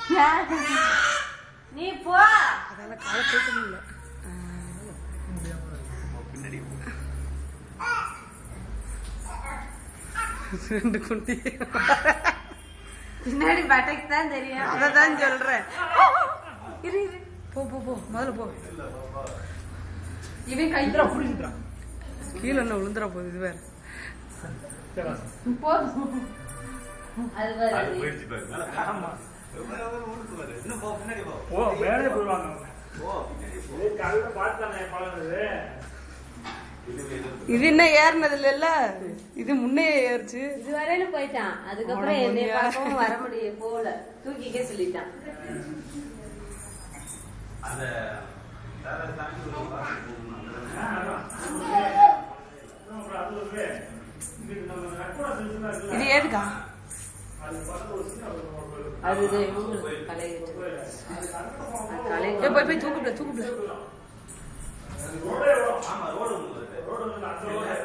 நீ போ அதால காலை தூக்க முடியல ரெண்டு குண்டி பின்னாடி பட்டைக்கு தான் தெரியும் அததான் சொல்றேன் இரு இரு போ போ போ முதல்ல போ இவன் கை கீழே என்ன விழுந்துற போகுது இது வேற போதும் அது வேற ஓ மேலே போடுவாங்க இது காலையில பார்த்தானே பழகுது இது என்ன ஏறினது இல்ல இது முன்னே ஏறிச்சு இது வரையிலும் போயிட்டான் அதுக்கப்புறம் அவன என்னை முன்னியா? பார்க்கவும் வர முடியும் போல தூக்கிக்க சொல்லிட்டான் இது ஏதுக்கா அது இது இவங்களுக்கு கலையுது கலை ஏய், போய் போய் தூக்குப்ல தூக்குப்ல ரோடு வந்து அந்த ரோடு